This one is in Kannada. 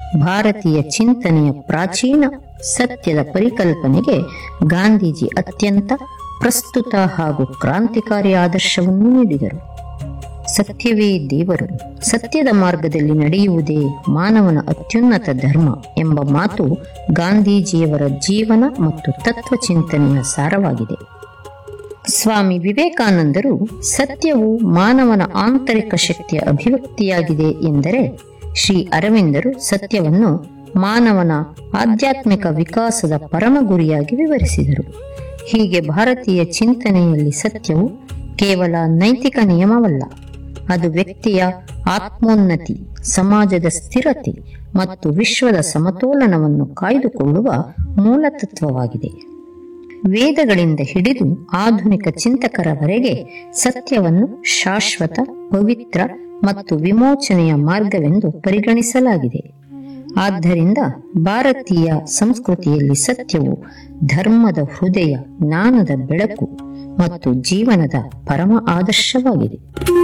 ಭಾರತೀಯ ಚಿಂತನೆಯ ಪ್ರಾಚೀನ ಸತ್ಯದ ಪರಿಕಲ್ಪನೆಗೆ ಗಾಂಧೀಜಿ ಅತ್ಯಂತ ಪ್ರಸ್ತುತ ಹಾಗೂ ಕ್ರಾಂತಿಕಾರಿ ಆದರ್ಶವನ್ನು ನೀಡಿದರು ಸತ್ಯವೇ ದೇವರು ಸತ್ಯದ ಮಾರ್ಗದಲ್ಲಿ ನಡೆಯುವುದೇ ಮಾನವನ ಅತ್ಯುನ್ನತ ಧರ್ಮ ಎಂಬ ಮಾತು ಗಾಂಧೀಜಿಯವರ ಜೀವನ ಮತ್ತು ತತ್ವ ಚಿಂತನೆಯ ಸಾರವಾಗಿದೆ ಸ್ವಾಮಿ ವಿವೇಕಾನಂದರು ಸತ್ಯವು ಮಾನವನ ಆಂತರಿಕ ಶಕ್ತಿಯ ಅಭಿವ್ಯಕ್ತಿಯಾಗಿದೆ ಎಂದರೆ ಶ್ರೀ ಅರವಿಂದರು ಸತ್ಯವನ್ನು ಮಾನವನ ಆಧ್ಯಾತ್ಮಿಕ ವಿಕಾಸದ ಪರಮ ಗುರಿಯಾಗಿ ವಿವರಿಸಿದರು ಹೀಗೆ ಭಾರತೀಯ ಚಿಂತನೆಯಲ್ಲಿ ಸತ್ಯವು ಕೇವಲ ನೈತಿಕ ನಿಯಮವಲ್ಲ ಅದು ವ್ಯಕ್ತಿಯ ಆತ್ಮೋನ್ನತಿ ಸಮಾಜದ ಸ್ಥಿರತೆ ಮತ್ತು ವಿಶ್ವದ ಸಮತೋಲನವನ್ನು ಕಾಯ್ದುಕೊಳ್ಳುವ ಮೂಲತತ್ವವಾಗಿದೆ ವೇದಗಳಿಂದ ಹಿಡಿದು ಆಧುನಿಕ ಚಿಂತಕರವರೆಗೆ ಸತ್ಯವನ್ನು ಶಾಶ್ವತ ಪವಿತ್ರ ಮತ್ತು ವಿಮೋಚನೆಯ ಮಾರ್ಗವೆಂದು ಪರಿಗಣಿಸಲಾಗಿದೆ ಆದ್ದರಿಂದ ಭಾರತೀಯ ಸಂಸ್ಕೃತಿಯಲ್ಲಿ ಸತ್ಯವು ಧರ್ಮದ ಹೃದಯ ಜ್ಞಾನದ ಬೆಳಕು ಮತ್ತು ಜೀವನದ ಪರಮ ಆದರ್ಶವಾಗಿದೆ